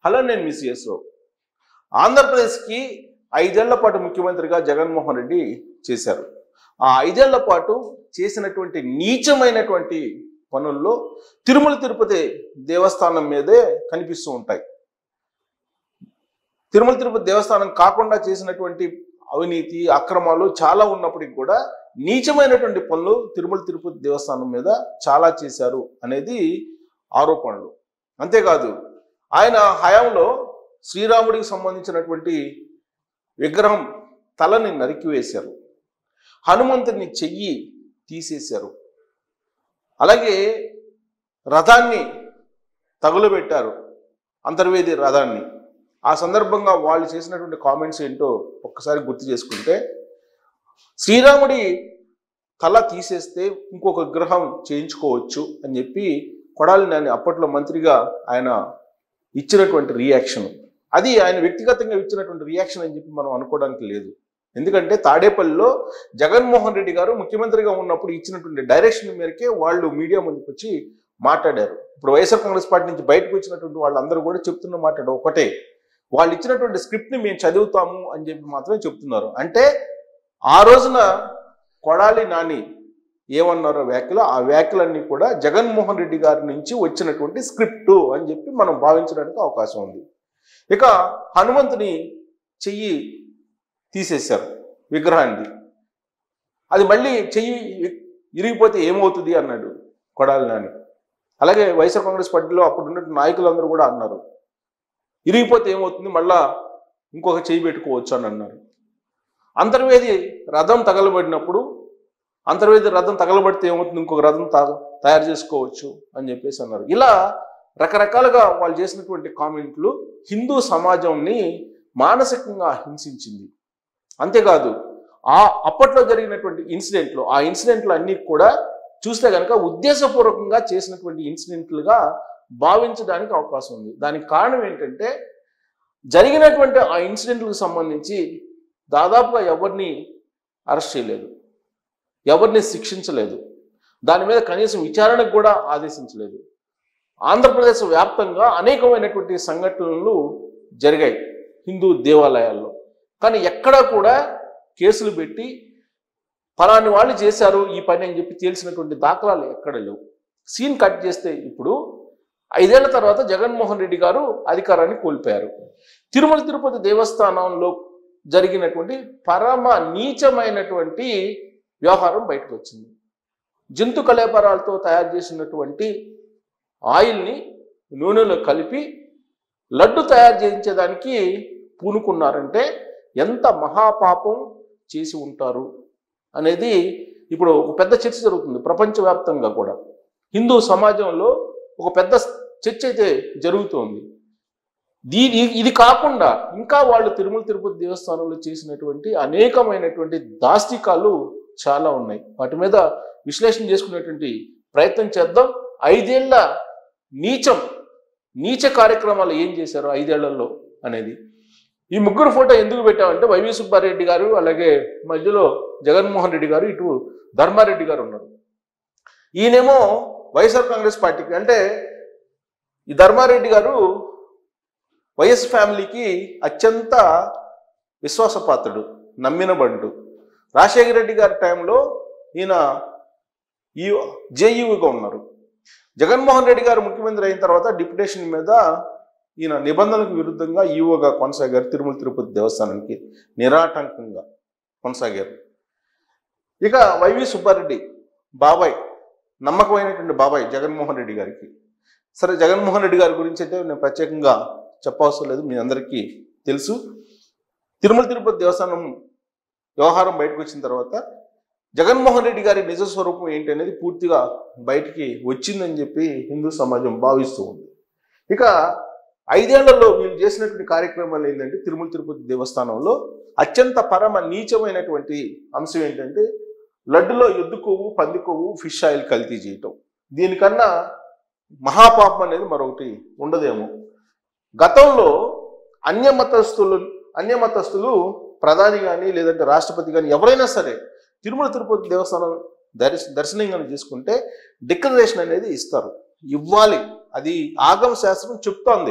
hello నేను miss రావు ఆంధ్రప్రదేశ్కి ఐదేళ్ల పాటు ముఖ్యమంత్రిగా జగన్మోహన్ రెడ్డి చేశారు ఆ ఐదేళ్ల పాటు చేసినటువంటి నీచమైనటువంటి పనుల్లో తిరుమల తిరుపతి దేవస్థానం మీదే కనిపిస్తూ ఉంటాయి తిరుమల తిరుపతి దేవస్థానం కాకుండా చేసినటువంటి అవినీతి అక్రమాలు చాలా ఉన్నప్పటికీ కూడా నీచమైనటువంటి పనులు తిరుమల తిరుపతి దేవస్థానం మీద చాలా చేశారు అనేది ఆరోపణలు అంతేకాదు ఆయన హయాంలో శ్రీరాముడికి సంబంధించినటువంటి విగ్రహం తలని నరికివేశారు హనుమంతుని చెయ్యి తీసేశారు అలాగే రథాన్ని తగులబెట్టారు అంతర్వేది రథాన్ని ఆ సందర్భంగా వాళ్ళు చేసినటువంటి కామెంట్స్ ఏంటో ఒక్కసారి గుర్తు చేసుకుంటే శ్రీరాముడి తల తీసేస్తే ఇంకొక విగ్రహం చేయించుకోవచ్చు అని చెప్పి కొడాలి నాని అప్పట్లో మంత్రిగా ఆయన ఇచ్చినటువంటి రియాక్షన్ అది ఆయన వ్యక్తిగతంగా ఇచ్చినటువంటి రియాక్షన్ అని చెప్పి మనం అనుకోవడానికి లేదు ఎందుకంటే తాడేపల్లిలో జగన్మోహన్ రెడ్డి గారు ముఖ్యమంత్రిగా ఉన్నప్పుడు ఇచ్చినటువంటి డైరెక్షన్ మేరకే వాళ్ళు మీడియా ముందుకు వచ్చి మాట్లాడారు ఇప్పుడు వైఎస్ఆర్ కాంగ్రెస్ పార్టీ నుంచి బయటకు వచ్చినటువంటి వాళ్ళందరూ కూడా చెప్తున్న మాట ఒకటే వాళ్ళు ఇచ్చినటువంటి స్క్రిప్ట్ని మేము చదువుతాము అని చెప్పి మాత్రమే చెప్తున్నారు అంటే ఆ రోజున కొడాలి నాని ఏమన్నారో వ్యాఖ్యలు ఆ వ్యాఖ్యలన్నీ కూడా జగన్మోహన్ రెడ్డి గారి నుంచి వచ్చినటువంటి స్క్రిప్ట్ అని చెప్పి మనం భావించడానికి అవకాశం ఉంది ఇక హనుమంతుని చెయ్యి తీసేశారు విగ్రహాన్ని అది మళ్ళీ చెయ్యి ఇరిగిపోతే ఏమవుతుంది అన్నాడు కొడాలి నాని అలాగే వైఎస్ఆర్ కాంగ్రెస్ పార్టీలో అప్పుడు ఉన్న నాయకులందరూ కూడా అన్నారు ఇరిగిపోతే ఏమవుతుంది మళ్ళా ఇంకొక చెయ్యి పెట్టుకోవచ్చు అని అన్నారు అంతర్వేది రథం తగలబడినప్పుడు అంతర్వేది రథం తగలబడితే ఏమవుతుంది ఇంకొక రథం తా- తయారు చేసుకోవచ్చు అని చెప్పేసి అన్నారు ఇలా రకరకాలుగా వాళ్ళు చేసినటువంటి కామెంట్లు హిందూ సమాజంని మానసికంగా హింసించింది అంతేకాదు ఆ అప్పట్లో జరిగినటువంటి ఇన్సిడెంట్లు ఆ ఇన్సిడెంట్లు అన్నీ కూడా చూస్తే కనుక ఉద్దేశపూర్వకంగా చేసినటువంటి ఇన్సిడెంట్లుగా భావించడానికి అవకాశం ఉంది దానికి కారణం ఏంటంటే జరిగినటువంటి ఆ ఇన్సిడెంట్లకు సంబంధించి దాదాపుగా ఎవరిని అరెస్ట్ చేయలేదు ఎవరిని శిక్షించలేదు దాని మీద కనీసం విచారణకు కూడా ఆదేశించలేదు ఆంధ్రప్రదేశ్ వ్యాప్తంగా అనేకమైనటువంటి సంఘటనలు జరిగాయి హిందూ దేవాలయాల్లో కానీ ఎక్కడా కూడా కేసులు పెట్టి ఫలాని వాళ్ళు చేశారు ఈ పని అని చెప్పి తేల్చినటువంటి దాఖలాలు ఎక్కడ లేవు సీన్ కట్ చేస్తే ఇప్పుడు ఐదేళ్ల తర్వాత జగన్మోహన్ రెడ్డి గారు అధికారాన్ని కోల్పోయారు తిరుమల తిరుపతి దేవస్థానంలో జరిగినటువంటి పరమ నీచమైనటువంటి వ్యవహారం బయటకు వచ్చింది జంతు కళేబరాలతో తయారు చేసినటువంటి ఆయిల్ని నూనెలో కలిపి లడ్డు తయారు చేయించేదానికి పూనుకున్నారంటే ఎంత మహాపాపం చేసి ఉంటారు అనేది ఇప్పుడు ఒక పెద్ద చర్చ జరుగుతుంది ప్రపంచవ్యాప్తంగా కూడా హిందూ సమాజంలో ఒక పెద్ద చర్చ అయితే జరుగుతోంది దీని ఇది కాకుండా ఇంకా వాళ్ళు తిరుమల తిరుపతి దేవస్థానంలో చేసినటువంటి అనేకమైనటువంటి దాస్తికాలు చాలా ఉన్నాయి వాటి మీద విశ్లేషణ చేసుకునేటువంటి ప్రయత్నం చేద్దాం ఐదేళ్ల నీచం నీచ కార్యక్రమాలు ఏం చేశారు ఐదేళ్లలో అనేది ఈ ముగ్గురు ఫోటో ఎందుకు పెట్టామంటే వైవి సుబ్బారెడ్డి గారు అలాగే మధ్యలో జగన్మోహన్ రెడ్డి గారు ఇటు ధర్మారెడ్డి గారు ఉన్నారు ఈయనేమో వైఎస్ఆర్ కాంగ్రెస్ పార్టీకి అంటే ఈ ధర్మారెడ్డి గారు వైఎస్ ఫ్యామిలీకి అత్యంత విశ్వాసపాత్రుడు నమ్మిన బంటు రాజశేఖర రెడ్డి గారి టైంలో ఈయన ఈ జేయూగా ఉన్నారు జగన్మోహన్ రెడ్డి గారు ముఖ్యమంత్రి అయిన తర్వాత డిప్యుటేషన్ మీద ఈయన నిబంధనలకు విరుద్ధంగా ఈవోగా కొనసాగారు తిరుమల తిరుపతి దేవస్థానానికి నిరాటంకంగా కొనసాగారు ఇక వైవి సుబ్బారెడ్డి బాబాయ్ నమ్మకమైనటువంటి బాబాయ్ జగన్మోహన్ రెడ్డి గారికి సరే జగన్మోహన్ రెడ్డి గారి గురించి అయితే నేను ప్రత్యేకంగా చెప్పవసరం లేదు మీ అందరికీ తెలుసు తిరుమల తిరుపతి దేవస్థానం వ్యవహారం బయటకు వచ్చిన తర్వాత జగన్మోహన్ రెడ్డి గారి నిజ స్వరూపం ఏంటి అనేది పూర్తిగా బయటికి వచ్చిందని చెప్పి హిందూ సమాజం భావిస్తూ ఉంది ఇక ఐదేళ్లలో వీళ్ళు చేసినటువంటి కార్యక్రమాలు ఏంటంటే తిరుమల తిరుపతి దేవస్థానంలో అత్యంత పరమ నీచమైనటువంటి అంశం ఏంటంటే లడ్డులో ఎద్దు కొవ్వు పంది కొవ్వు ఫిష్ ఆయిల్ కల్తీ చేయటం దీనికన్నా మహాపాపం అనేది మరొకటి ఉండదేమో గతంలో అన్యమతస్థులు అన్యమతస్థులు ప్రధాని కానీ లేదంటే రాష్ట్రపతి కానీ ఎవరైనా సరే తిరుమల తిరుపతి దేవస్థానం దర్శ దర్శనం కానీ చేసుకుంటే డిక్లరేషన్ అనేది ఇస్తారు ఇవ్వాలి అది ఆగమ శాస్త్రం చెప్తోంది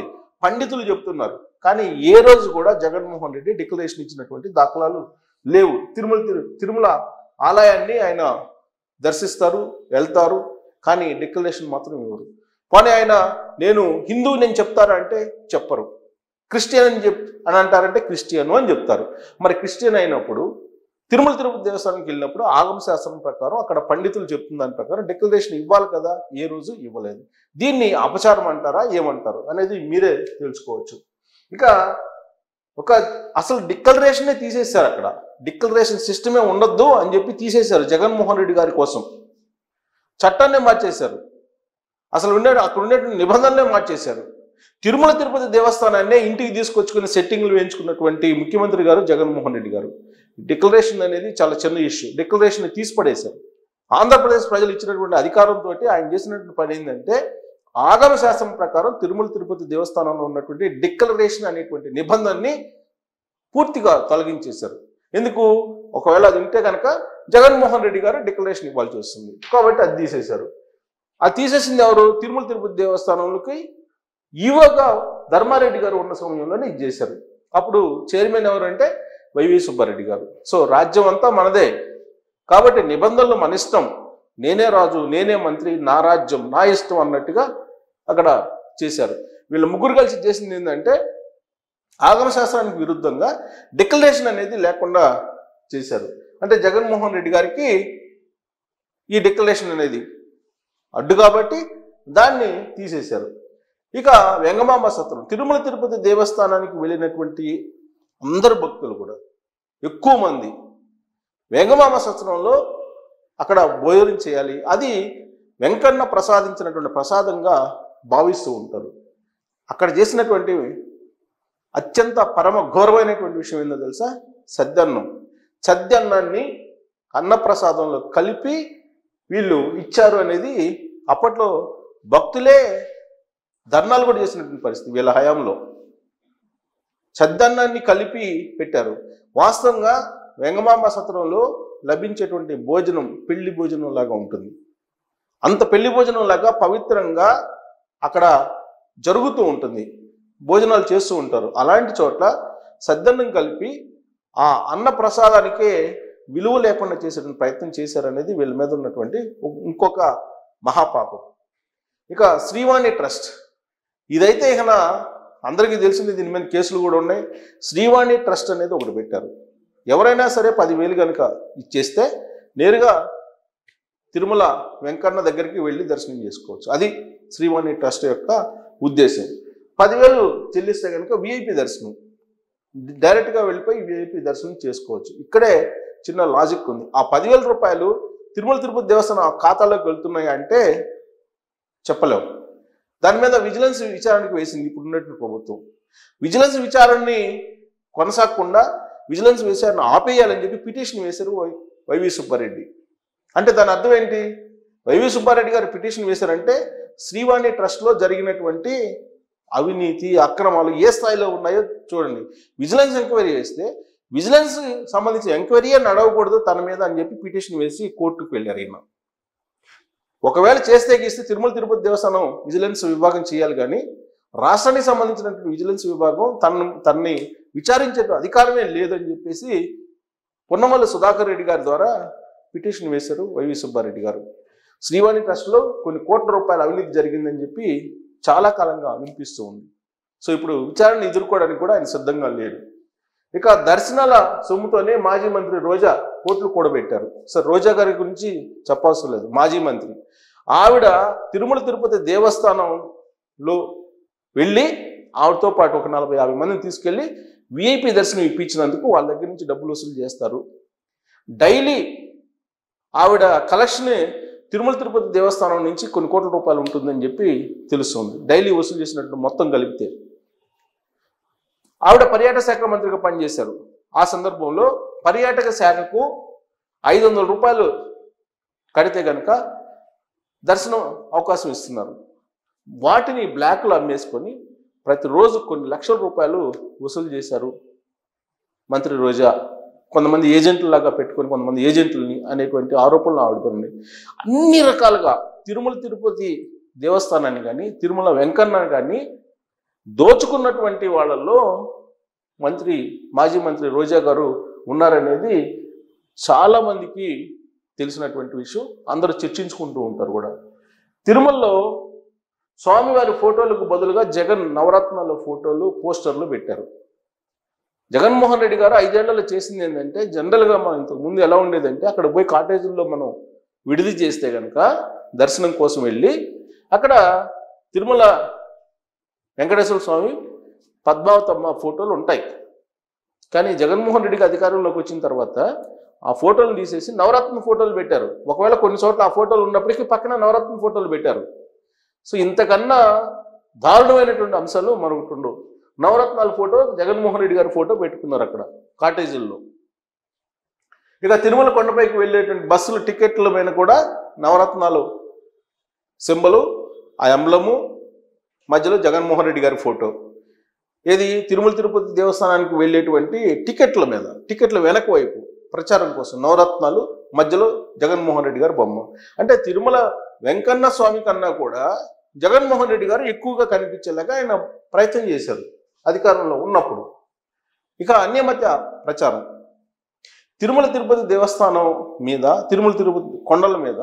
పండితులు చెప్తున్నారు కానీ ఏ రోజు కూడా జగన్మోహన్ రెడ్డి డిక్లరేషన్ ఇచ్చినటువంటి దాఖలాలు లేవు తిరుమల తిరు- తిరుమల ఆలయాన్ని ఆయన దర్శిస్తారు వెళ్తారు కానీ డిక్లరేషన్ మాత్రం ఇవ్వరు పోనీ ఆయన నేను హిందూ నేను చెప్తారా అంటే చెప్పరు క్రిస్టియన్ అని చెప్ అని అంటారంటే క్రిస్టియన్ అని చెప్తారు మరి క్రిస్టియన్ అయినప్పుడు తిరుమల తిరుపతి దేవస్థానానికి వెళ్ళినప్పుడు ఆగమ శాస్త్రం ప్రకారం అక్కడ పండితులు చెప్తున్న దాని ప్రకారం డిక్లరేషన్ ఇవ్వాలి కదా ఏ రోజు ఇవ్వలేదు దీన్ని అపచారం అంటారా ఏమంటారు అనేది మీరే తెలుసుకోవచ్చు ఇక ఒక అసలు డిక్లరేషనే తీసేశారు అక్కడ డిక్లరేషన్ సిస్టమే ఉండొద్దు అని చెప్పి తీసేశారు జగన్మోహన్ రెడ్డి గారి కోసం చట్టాన్నే మార్చేశారు అసలు ఉండే అక్కడ ఉండేటువంటి నిబంధనలే మార్చేశారు తిరుమల తిరుపతి దేవస్థానాన్నే ఇంటికి తీసుకొచ్చుకుని సెట్టింగ్లు వేయించుకున్నటువంటి ముఖ్యమంత్రి గారు జగన్మోహన్ రెడ్డి గారు డిక్లరేషన్ అనేది చాలా చిన్న ఇష్యూ డిక్లరేషన్ తీసిపడేశారు ఆంధ్రప్రదేశ్ ప్రజలు ఇచ్చినటువంటి అధికారంతో ఆయన చేసినటువంటి పని ఏంటంటే ఆగమ శాస్త్రం ప్రకారం తిరుమల తిరుపతి దేవస్థానంలో ఉన్నటువంటి డిక్లరేషన్ అనేటువంటి నిబంధనని పూర్తిగా తొలగించేశారు ఎందుకు ఒకవేళ అది ఉంటే కనుక జగన్మోహన్ రెడ్డి గారు డిక్లరేషన్ ఇవ్వాల్సి వస్తుంది కాబట్టి అది తీసేశారు అది తీసేసింది ఎవరు తిరుమల తిరుపతి దేవస్థానంలోకి ఈవోగా ధర్మారెడ్డి గారు ఉన్న సమయంలోనే ఇది చేశారు అప్పుడు చైర్మన్ ఎవరంటే వైవి సుబ్బారెడ్డి గారు సో రాజ్యం అంతా మనదే కాబట్టి నిబంధనలు మన ఇష్టం నేనే రాజు నేనే మంత్రి నా రాజ్యం నా ఇష్టం అన్నట్టుగా అక్కడ చేశారు వీళ్ళ ముగ్గురు కలిసి చేసింది ఏంటంటే ఆగమ శాస్త్రానికి విరుద్ధంగా డిక్లరేషన్ అనేది లేకుండా చేశారు అంటే జగన్మోహన్ రెడ్డి గారికి ఈ డిక్లరేషన్ అనేది అడ్డు కాబట్టి దాన్ని తీసేశారు ఇక వెంగమాంబ సత్రం తిరుమల తిరుపతి దేవస్థానానికి వెళ్ళినటువంటి అందరు భక్తులు కూడా ఎక్కువ మంది వెంగమాంబ సత్రంలో అక్కడ భోజనం చేయాలి అది వెంకన్న ప్రసాదించినటువంటి ప్రసాదంగా భావిస్తూ ఉంటారు అక్కడ చేసినటువంటి అత్యంత పరమ ఘోరమైనటువంటి విషయం ఏందో తెలుసా సద్దన్నం సద్దన్నాన్ని అన్నప్రసాదంలో కలిపి వీళ్ళు ఇచ్చారు అనేది అప్పట్లో భక్తులే ధర్నాలు కూడా చేసినటువంటి పరిస్థితి వీళ్ళ హయాంలో సద్దన్నాన్ని కలిపి పెట్టారు వాస్తవంగా వెంగమాంబ సత్రంలో లభించేటువంటి భోజనం పెళ్లి భోజనం లాగా ఉంటుంది అంత పెళ్లి భోజనం లాగా పవిత్రంగా అక్కడ జరుగుతూ ఉంటుంది భోజనాలు చేస్తూ ఉంటారు అలాంటి చోట్ల సద్దన్నం కలిపి ఆ అన్న ప్రసాదానికే విలువ లేకుండా చేసేటువంటి ప్రయత్నం చేశారనేది వీళ్ళ మీద ఉన్నటువంటి ఇంకొక మహాపాపం ఇక శ్రీవాణి ట్రస్ట్ ఇదైతే ఇక అందరికీ తెలిసింది దీని మీద కేసులు కూడా ఉన్నాయి శ్రీవాణి ట్రస్ట్ అనేది ఒకటి పెట్టారు ఎవరైనా సరే పదివేలు కనుక ఇచ్చేస్తే నేరుగా తిరుమల వెంకన్న దగ్గరికి వెళ్ళి దర్శనం చేసుకోవచ్చు అది శ్రీవాణి ట్రస్ట్ యొక్క ఉద్దేశం పదివేలు చెల్లిస్తే కనుక విఐపి దర్శనం డైరెక్ట్గా వెళ్ళిపోయి విఐపి దర్శనం చేసుకోవచ్చు ఇక్కడే చిన్న లాజిక్ ఉంది ఆ పదివేల రూపాయలు తిరుమల తిరుపతి దేవస్థానం ఆ ఖాతాలోకి వెళ్తున్నాయి అంటే చెప్పలేము దాని మీద విజిలెన్స్ విచారణకు వేసింది ఇప్పుడు ఉన్నటువంటి ప్రభుత్వం విజిలెన్స్ విచారణని కొనసాగకుండా విజిలెన్స్ విచారణ ఆపేయాలని చెప్పి పిటిషన్ వేశారు వై- వైవి సుబ్బారెడ్డి అంటే దాని అర్థం ఏంటి వైవి సుబ్బారెడ్డి గారు పిటిషన్ వేశారంటే శ్రీవాణి ట్రస్ట్లో జరిగినటువంటి అవినీతి అక్రమాలు ఏ స్థాయిలో ఉన్నాయో చూడండి విజిలెన్స్ ఎంక్వైరీ వేస్తే విజిలెన్స్ సంబంధించిన ఎంక్వైరీయే నడవకూడదు తన మీద అని చెప్పి పిటిషన్ వేసి కోర్టుకు వెళ్ళారు ఈయన ఒకవేళ చేస్తే గీస్తే తిరుమల తిరుపతి దేవస్థానం విజిలెన్స్ విభాగం చేయాలి కానీ రాష్ట్రానికి సంబంధించినటువంటి విజిలెన్స్ విభాగం తన తనని విచారించే అధికారమే లేదని చెప్పేసి పొన్నమల్లి సుధాకర్ రెడ్డి గారి ద్వారా పిటిషన్ వేశారు వైవి సుబ్బారెడ్డి గారు శ్రీవాణి ట్రస్ట్లో కొన్ని కోట్ల రూపాయల అవినీతి జరిగిందని చెప్పి చాలా కాలంగా వినిపిస్తూ ఉంది సో ఇప్పుడు విచారణ ఎదుర్కోవడానికి కూడా ఆయన సిద్ధంగా లేడు ఇక దర్శనాల సొమ్ముతోనే మాజీ మంత్రి రోజా కోట్లు కూడబెట్టారు సార్ రోజా గారి గురించి చెప్పవసరం లేదు మాజీ మంత్రి ఆవిడ తిరుమల తిరుపతి దేవస్థానంలో వెళ్ళి ఆవిడతో పాటు ఒక నలభై యాభై మందిని తీసుకెళ్ళి విఐపి దర్శనం ఇప్పించినందుకు వాళ్ళ దగ్గర నుంచి డబ్బులు వసూలు చేస్తారు డైలీ ఆవిడ కలెక్షన్ తిరుమల తిరుపతి దేవస్థానం నుంచి కొన్ని కోట్ల రూపాయలు ఉంటుందని చెప్పి తెలుస్తుంది డైలీ వసూలు చేసినట్టు మొత్తం కలిపితే ఆవిడ పర్యాటక శాఖ మంత్రిగా పనిచేశారు ఆ సందర్భంలో పర్యాటక శాఖకు ఐదు వందల రూపాయలు కడితే కనుక దర్శనం అవకాశం ఇస్తున్నారు వాటిని బ్లాక్లో అమ్మేసుకొని ప్రతిరోజు కొన్ని లక్షల రూపాయలు వసూలు చేశారు మంత్రి రోజా కొంతమంది ఏజెంట్లలాగా పెట్టుకొని కొంతమంది ఏజెంట్లని అనేటువంటి ఆరోపణలు ఆవిడపడి అన్ని రకాలుగా తిరుమల తిరుపతి దేవస్థానాన్ని కానీ తిరుమల వెంకన్న కానీ దోచుకున్నటువంటి వాళ్ళల్లో మంత్రి మాజీ మంత్రి రోజా గారు ఉన్నారనేది చాలా మందికి తెలిసినటువంటి విషయం అందరూ చర్చించుకుంటూ ఉంటారు కూడా తిరుమలలో స్వామివారి ఫోటోలకు బదులుగా జగన్ నవరత్నాల ఫోటోలు పోస్టర్లు పెట్టారు జగన్మోహన్ రెడ్డి గారు ఐదేళ్లలో చేసింది ఏంటంటే జనరల్గా మనం ఇంతకు ముందు ఎలా ఉండేదంటే అక్కడ పోయి కాటేజీల్లో మనం విడిది చేస్తే కనుక దర్శనం కోసం వెళ్ళి అక్కడ తిరుమల వెంకటేశ్వర స్వామి పద్మావతమ్మ ఫోటోలు ఉంటాయి కానీ జగన్మోహన్ రెడ్డికి అధికారంలోకి వచ్చిన తర్వాత ఆ ఫోటోలు తీసేసి నవరత్న ఫోటోలు పెట్టారు ఒకవేళ కొన్ని చోట్ల ఆ ఫోటోలు ఉన్నప్పటికీ పక్కన నవరత్న ఫోటోలు పెట్టారు సో ఇంతకన్నా దారుణమైనటువంటి అంశాలు మరొకటి ఉండవు నవరత్నాల ఫోటో జగన్మోహన్ రెడ్డి గారి ఫోటో పెట్టుకున్నారు అక్కడ కాటేజీల్లో ఇక తిరుమల కొండపైకి వెళ్ళేటువంటి బస్సులు టికెట్ల పైన కూడా నవరత్నాలు సింబలు ఆ ఎంబ్లము మధ్యలో జగన్మోహన్ రెడ్డి గారి ఫోటో ఏది తిరుమల తిరుపతి దేవస్థానానికి వెళ్ళేటువంటి టికెట్ల మీద టికెట్ల వెనక వైపు ప్రచారం కోసం నవరత్నాలు మధ్యలో జగన్మోహన్ రెడ్డి గారి బొమ్మ అంటే తిరుమల వెంకన్న స్వామి కన్నా కూడా జగన్మోహన్ రెడ్డి గారు ఎక్కువగా కనిపించేలాగా ఆయన ప్రయత్నం చేశారు అధికారంలో ఉన్నప్పుడు ఇక అన్యమత్య ప్రచారం తిరుమల తిరుపతి దేవస్థానం మీద తిరుమల తిరుపతి కొండల మీద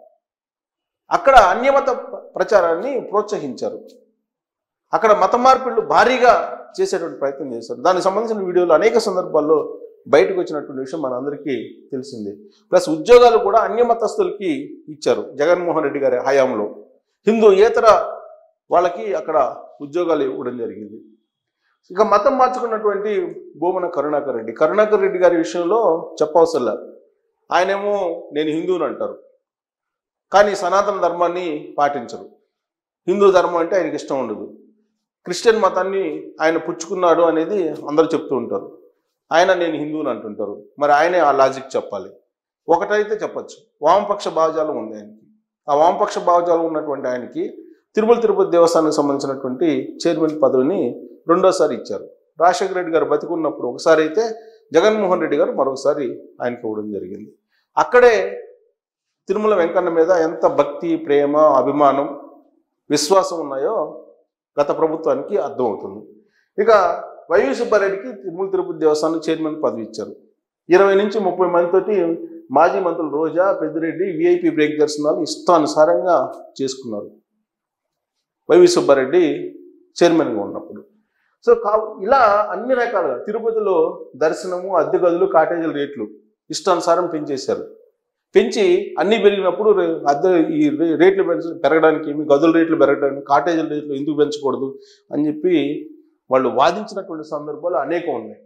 అక్కడ అన్యమత ప్ర- ప్రచారాన్ని ప్రోత్సహించారు అక్కడ మత మార్పిళ్ళు భారీగా చేసేటువంటి ప్రయత్నం చేశారు దానికి సంబంధించిన వీడియోలు అనేక సందర్భాల్లో బయటకు వచ్చినటువంటి విషయం మనందరికీ తెలిసిందే ప్లస్ ఉద్యోగాలు కూడా అన్య మతస్థులకి ఇచ్చారు జగన్మోహన్ రెడ్డి గారి హయాంలో హిందూ ఏతర వాళ్ళకి అక్కడ ఉద్యోగాలు ఇవ్వడం జరిగింది ఇక మతం మార్చుకున్నటువంటి భూమన కరుణాకర్ రెడ్డి కరుణాకర్ రెడ్డి గారి విషయంలో చెప్పవసరం ఆయనేమో నేను హిందువుని అంటారు కానీ సనాతన ధర్మాన్ని పాటించరు హిందూ ధర్మం అంటే ఆయనకి ఇష్టం ఉండదు క్రిస్టియన్ మతాన్ని ఆయన పుచ్చుకున్నాడు అనేది అందరూ చెప్తూ ఉంటారు ఆయన నేను హిందువుని అంటుంటారు మరి ఆయనే ఆ లాజిక్ చెప్పాలి ఒకటైతే చెప్పచ్చు వామపక్ష భావజాలం ఉంది ఆయనకి ఆ వామపక్ష భావజాలం ఉన్నటువంటి ఆయనకి తిరుమల తిరుపతి దేవస్థానానికి సంబంధించినటువంటి చైర్మన్ పదవిని రెండోసారి ఇచ్చారు రాజశేఖర రెడ్డి గారు బతికున్నప్పుడు ఒకసారి అయితే జగన్మోహన్ రెడ్డి గారు మరొకసారి ఆయనకి ఇవ్వడం జరిగింది అక్కడే తిరుమల వెంకన్న మీద ఎంత భక్తి ప్రేమ అభిమానం విశ్వాసం ఉన్నాయో గత ప్రభుత్వానికి అర్థమవుతుంది ఇక వైవి సుబ్బారెడ్డికి తిరుమల తిరుపతి దేవస్థానం చైర్మన్ పదవి ఇచ్చారు ఇరవై నుంచి ముప్పై మందితోటి మాజీ మంత్రులు రోజా పెద్దిరెడ్డి విఐపి బ్రేక్ దర్శనాలు ఇష్టానుసారంగా చేసుకున్నారు వైవి సుబ్బారెడ్డి చైర్మన్గా ఉన్నప్పుడు సో కా ఇలా అన్ని రకాలుగా తిరుపతిలో దర్శనము అద్దె గదులు కాటేజీల రేట్లు ఇష్టానుసారం పెంచేశారు పెంచి అన్ని పెరిగినప్పుడు రే- అద్దె ఈ రే- రేట్లు పెంచ పెరగడానికి ఏమి గదుల రేట్లు పెరగడానికి కాటేజీల రేట్లు ఎందుకు పెంచకూడదు అని చెప్పి వాళ్ళు వాదించినటువంటి సందర్భాలు అనేకం ఉన్నాయి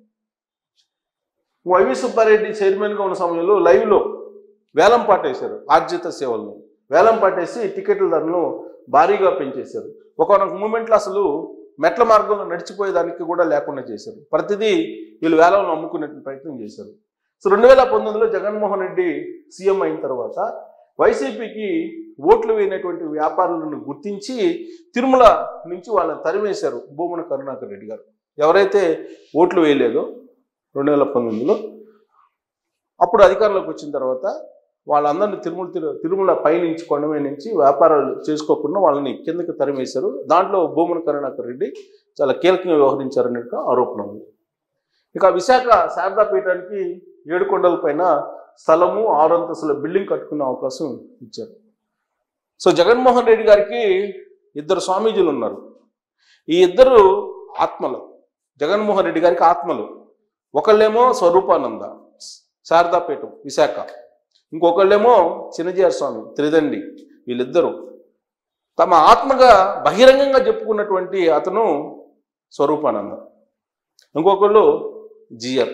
వైవి సుబ్బారెడ్డి చైర్మన్గా ఉన్న సమయంలో లైవ్లో వేలం పాటేశారు ఆర్జిత సేవలను వేలం పాటేసి టికెట్ల ధరలను భారీగా పెంచేశారు ఒకనొక మూమెంట్లో అసలు మెట్ల మార్గంలో నడిచిపోయేదానికి కూడా లేకుండా చేశారు ప్రతిదీ వీళ్ళు వేలంలో అమ్ముకునే ప్రయత్నం చేశారు సో రెండు వేల పంతొమ్మిదిలో జగన్మోహన్ రెడ్డి సీఎం అయిన తర్వాత వైసీపీకి ఓట్లు వేయనటువంటి వ్యాపారులను గుర్తించి తిరుమల నుంచి వాళ్ళని తరిమేశారు భూమన కరుణాకర్ రెడ్డి గారు ఎవరైతే ఓట్లు వేయలేదో రెండు వేల పంతొమ్మిదిలో అప్పుడు అధికారంలోకి వచ్చిన తర్వాత వాళ్ళందరినీ తిరుమల తిరు తిరుమల పైనుంచి కొండమై నుంచి వ్యాపారాలు చేసుకోకుండా వాళ్ళని కిందకి తరిమేశారు దాంట్లో భూమన కరుణాకర్ రెడ్డి చాలా కీలకంగా వ్యవహరించారనేట ఆరోపణ ఉంది ఇక విశాఖ శారదా పీఠానికి ఏడు కొండల పైన స్థలము ఆరు అంతస్తుల బిల్డింగ్ కట్టుకునే అవకాశం ఇచ్చారు సో జగన్మోహన్ రెడ్డి గారికి ఇద్దరు స్వామీజీలు ఉన్నారు ఈ ఇద్దరు ఆత్మలు జగన్మోహన్ రెడ్డి గారికి ఆత్మలు ఒకళ్ళేమో స్వరూపానంద శారదాపీఠం విశాఖ ఇంకొకళ్ళేమో చిన్నజీఆర్ స్వామి త్రిదండి వీళ్ళిద్దరూ తమ ఆత్మగా బహిరంగంగా చెప్పుకున్నటువంటి అతను స్వరూపానంద ఇంకొకళ్ళు జిఆర్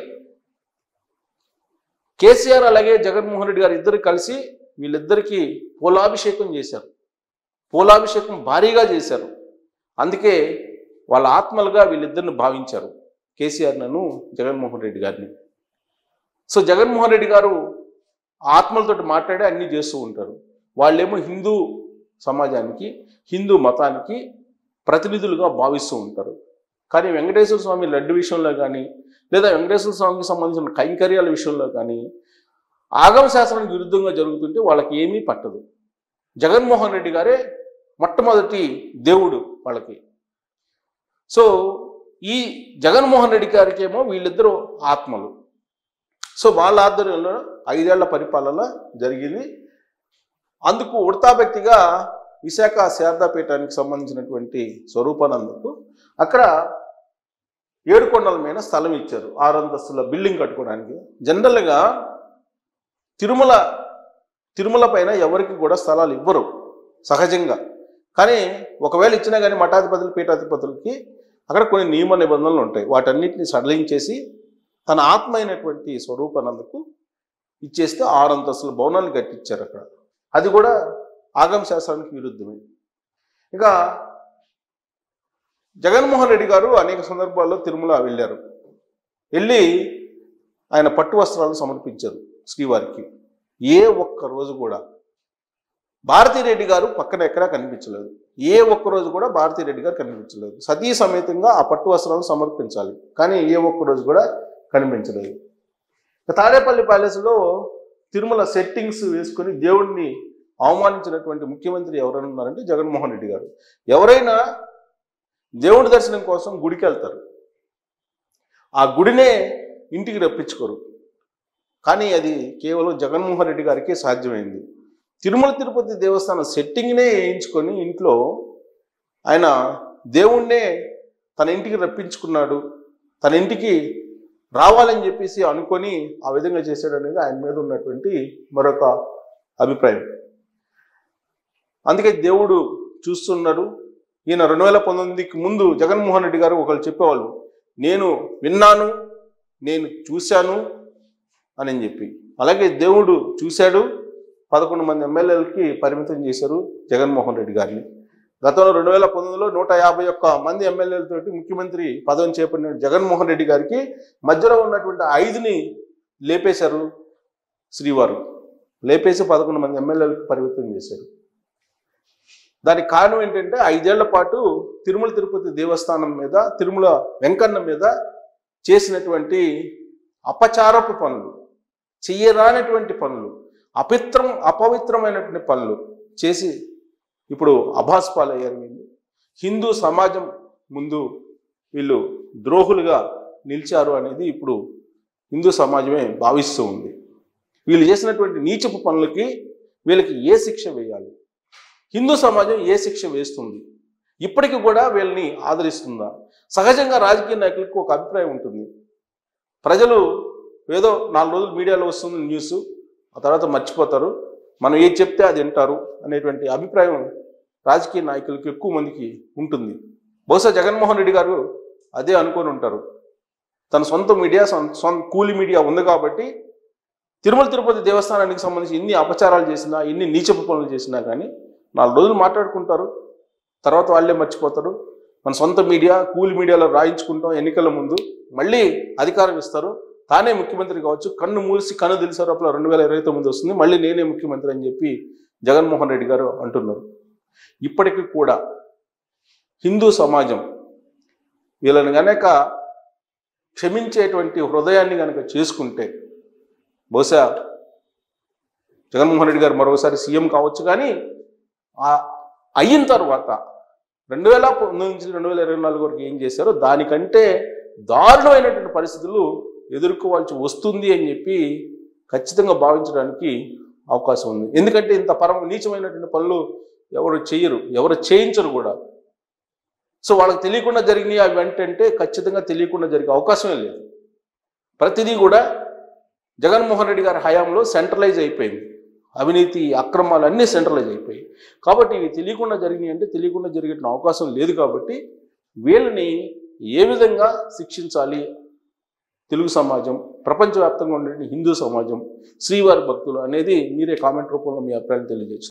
కేసీఆర్ అలాగే జగన్మోహన్ రెడ్డి గారు ఇద్దరు కలిసి వీళ్ళిద్దరికీ పూలాభిషేకం చేశారు పూలాభిషేకం భారీగా చేశారు అందుకే వాళ్ళ ఆత్మలుగా వీళ్ళిద్దరిని భావించారు కేసీఆర్ నన్ను జగన్మోహన్ రెడ్డి గారిని సో జగన్మోహన్ రెడ్డి గారు ఆత్మలతోటి మాట్లాడి అన్నీ చేస్తూ ఉంటారు వాళ్ళేమో హిందూ సమాజానికి హిందూ మతానికి ప్రతినిధులుగా భావిస్తూ ఉంటారు కానీ వెంకటేశ్వర స్వామి లడ్డు విషయంలో కానీ లేదా వెంకటేశ్వర స్వామికి సంబంధించిన కైంకర్యాల విషయంలో కానీ ఆగమ శాస్త్రానికి విరుద్ధంగా జరుగుతుంటే వాళ్ళకి ఏమీ పట్టదు జగన్మోహన్ రెడ్డి గారే మొట్టమొదటి దేవుడు వాళ్ళకి సో ఈ జగన్మోహన్ రెడ్డి గారికి ఏమో వీళ్ళిద్దరూ ఆత్మలు సో వాళ్ళ ఆధ్వర్యంలో ఐదేళ్ల పరిపాలన జరిగింది అందుకు ఉడతా వ్యక్తిగా విశాఖ శారదాపీఠానికి సంబంధించినటువంటి స్వరూపానందకు అక్కడ ఏడుకొండల మీద స్థలం ఇచ్చారు ఆరు అంతస్తుల బిల్డింగ్ కట్టుకోవడానికి జనరల్గా తిరుమల తిరుమల పైన ఎవరికి కూడా స్థలాలు ఇవ్వరు సహజంగా కానీ ఒకవేళ ఇచ్చినా కానీ మఠాధిపతులు పీఠాధిపతులకి అక్కడ కొన్ని నియమ నిబంధనలు ఉంటాయి వాటన్నిటిని సడలించేసి తన ఆత్మ అయినటువంటి స్వరూపానందకు ఇచ్చేస్తే ఆరు అంతస్తుల భవనాన్ని కట్టించారు అక్కడ అది కూడా ఆగమ శాస్త్రానికి విరుద్ధమే ఇక జగన్మోహన్ రెడ్డి గారు అనేక సందర్భాల్లో తిరుమల వెళ్ళారు వెళ్ళి ఆయన పట్టు వస్త్రాలు సమర్పించారు శ్రీవారికి ఏ ఒక్క రోజు కూడా భారతీరెడ్డి గారు పక్కన ఎక్కడా కనిపించలేదు ఏ ఒక్క రోజు కూడా భారతీరెడ్డి గారు కనిపించలేదు సతీ సమేతంగా ఆ పట్టు వస్త్రాలను సమర్పించాలి కానీ ఏ ఒక్క రోజు కూడా కనిపించలేదు ఇక తాడేపల్లి ప్యాలెస్లో తిరుమల సెట్టింగ్స్ వేసుకొని దేవుణ్ణి అవమానించినటువంటి ముఖ్యమంత్రి ఎవరైనా ఉన్నారంటే జగన్మోహన్ రెడ్డి గారు ఎవరైనా దేవుడి దర్శనం కోసం గుడికి వెళ్తారు ఆ గుడినే ఇంటికి రప్పించుకోరు కానీ అది కేవలం జగన్మోహన్ రెడ్డి గారికి సాధ్యమైంది తిరుమల తిరుపతి దేవస్థానం సెట్టింగ్నే వేయించుకొని ఇంట్లో ఆయన దేవుణ్ణే తన ఇంటికి రప్పించుకున్నాడు తన ఇంటికి రావాలని చెప్పేసి అనుకొని ఆ విధంగా చేశాడు అనేది ఆయన మీద ఉన్నటువంటి మరొక అభిప్రాయం అందుకే దేవుడు చూస్తున్నాడు ఈయన రెండు వేల పంతొమ్మిదికి ముందు జగన్మోహన్ రెడ్డి గారు ఒకళ్ళు చెప్పేవాళ్ళు నేను విన్నాను నేను చూశాను అని చెప్పి అలాగే దేవుడు చూశాడు పదకొండు మంది ఎమ్మెల్యేలకి పరిమితం చేశారు జగన్మోహన్ రెడ్డి గారిని గతంలో రెండు వేల పంతొమ్మిదిలో నూట యాభై ఒక్క మంది ఎమ్మెల్యేలతోటి ముఖ్యమంత్రి పదవిని చేపట్టిన జగన్మోహన్ రెడ్డి గారికి మధ్యలో ఉన్నటువంటి ఐదుని లేపేశారు శ్రీవారు లేపేసి పదకొండు మంది ఎమ్మెల్యేలకు పరిమితం చేశారు దానికి కారణం ఏంటంటే ఐదేళ్ల పాటు తిరుమల తిరుపతి దేవస్థానం మీద తిరుమల వెంకన్న మీద చేసినటువంటి అపచారపు పనులు చెయ్యరానటువంటి పనులు అపిత్రం అపవిత్రమైనటువంటి పనులు చేసి ఇప్పుడు అభాస్పాలయ్యారు వీళ్ళు హిందూ సమాజం ముందు వీళ్ళు ద్రోహులుగా నిలిచారు అనేది ఇప్పుడు హిందూ సమాజమే భావిస్తూ ఉంది వీళ్ళు చేసినటువంటి నీచపు పనులకి వీళ్ళకి ఏ శిక్ష వేయాలి హిందూ సమాజం ఏ శిక్ష వేస్తుంది ఇప్పటికి కూడా వీళ్ళని ఆదరిస్తుందా సహజంగా రాజకీయ నాయకులకు ఒక అభిప్రాయం ఉంటుంది ప్రజలు ఏదో నాలుగు రోజులు మీడియాలో వస్తుంది న్యూస్ ఆ తర్వాత మర్చిపోతారు మనం ఏది చెప్తే అది వింటారు అనేటువంటి అభిప్రాయం రాజకీయ నాయకులకు ఎక్కువ మందికి ఉంటుంది బహుశా జగన్మోహన్ రెడ్డి గారు అదే అనుకొని ఉంటారు తన సొంత మీడియా సొంత సొంత కూలి మీడియా ఉంది కాబట్టి తిరుమల తిరుపతి దేవస్థానానికి సంబంధించి ఎన్ని అపచారాలు చేసినా ఎన్ని నీచపు పనులు చేసినా కానీ నాలుగు రోజులు మాట్లాడుకుంటారు తర్వాత వాళ్ళే మర్చిపోతారు మన సొంత మీడియా కూలి మీడియాలో రాయించుకుంటాం ఎన్నికల ముందు మళ్ళీ అధికారం ఇస్తారు తానే ముఖ్యమంత్రి కావచ్చు కన్ను మూసి కన్ను తెలిసేటప్పుడు రెండు వేల ఇరవై తొమ్మిది వస్తుంది మళ్ళీ నేనే ముఖ్యమంత్రి అని చెప్పి జగన్మోహన్ రెడ్డి గారు అంటున్నారు ఇప్పటికీ కూడా హిందూ సమాజం వీళ్ళని గనక క్షమించేటువంటి హృదయాన్ని గనక చేసుకుంటే బహుశా జగన్మోహన్ రెడ్డి గారు మరోసారి సీఎం కావచ్చు కానీ ఆ అయిన తర్వాత రెండు వేల పంతొమ్మిది నుంచి రెండు వేల ఇరవై నాలుగు వరకు ఏం చేశారో దానికంటే దారుణమైనటువంటి పరిస్థితులు ఎదుర్కోవాల్సి వస్తుంది అని చెప్పి ఖచ్చితంగా భావించడానికి అవకాశం ఉంది ఎందుకంటే ఇంత పరమ నీచమైనటువంటి పనులు ఎవరు చేయరు ఎవరు చేయించరు కూడా సో వాళ్ళకి తెలియకుండా జరిగినాయి అవి ఏంటంటే ఖచ్చితంగా తెలియకుండా జరిగే అవకాశమే లేదు ప్రతిదీ కూడా జగన్మోహన్ రెడ్డి గారి హయాంలో సెంట్రలైజ్ అయిపోయింది అవినీతి అక్రమాలు అన్నీ సెంట్రలైజ్ అయిపోయాయి కాబట్టి ఇవి తెలియకుండా జరిగినాయి అంటే తెలియకుండా జరిగే అవకాశం లేదు కాబట్టి వీళ్ళని ఏ విధంగా శిక్షించాలి తెలుగు సమాజం ప్రపంచవ్యాప్తంగా ఉండే హిందూ సమాజం శ్రీవారి భక్తులు అనేది మీరే కామెంట్ రూపంలో మీ అభిప్రాయం తెలియజేయచ్చు